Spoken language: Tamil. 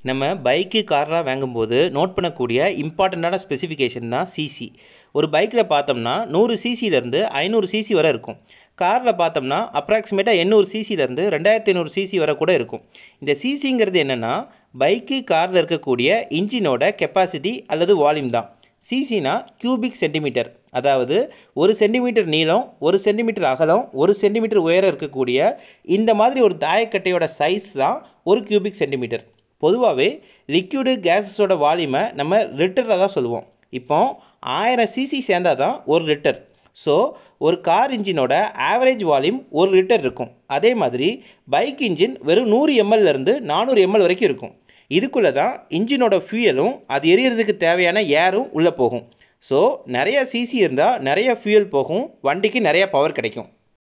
நம்ம பைக்கு கார்லாம் வாங்கும்போது நோட் பண்ணக்கூடிய இம்பார்ட்டண்ட்டான ஸ்பெசிஃபிகேஷன் தான் சிசி ஒரு பைக்கில் பார்த்தோம்னா நூறு சிசிலேருந்து ஐநூறு சிசி வரை இருக்கும் காரில் பார்த்தோம்னா அப்ராக்சிமேட்டாக எண்ணூறு சிசிலேருந்து ரெண்டாயிரத்தி ஐநூறு சிசி வரை கூட இருக்கும் இந்த சிசிங்கிறது என்னென்னா பைக்கு காரில் இருக்கக்கூடிய இன்ஜினோட கெப்பாசிட்டி அல்லது வால்யூம் தான் சிசினா கியூபிக் சென்டிமீட்டர் அதாவது ஒரு சென்டிமீட்டர் நீளம் ஒரு சென்டிமீட்டர் அகலம் ஒரு சென்டிமீட்டர் உயரம் இருக்கக்கூடிய இந்த மாதிரி ஒரு தாயக்கட்டையோட சைஸ் தான் ஒரு கியூபிக் சென்டிமீட்டர் பொதுவாகவே லிக்யூடு கேஸஸோட வால்யூமை நம்ம லிட்டரில் தான் சொல்லுவோம் இப்போ ஆயிரம் சிசி சேர்ந்தால் தான் ஒரு லிட்டர் ஸோ ஒரு கார் இன்ஜினோட ஆவரேஜ் வால்யூம் ஒரு லிட்டர் இருக்கும் அதே மாதிரி பைக் இன்ஜின் வெறும் நூறு எம்எல்லேருந்து நானூறு எம்எல் வரைக்கும் இருக்கும் இதுக்குள்ளே தான் இன்ஜினோட ஃபியூயலும் அது எரியறதுக்கு தேவையான ஏரும் உள்ளே போகும் ஸோ நிறைய சிசி இருந்தால் நிறைய ஃபியூயல் போகும் வண்டிக்கு நிறைய பவர் கிடைக்கும்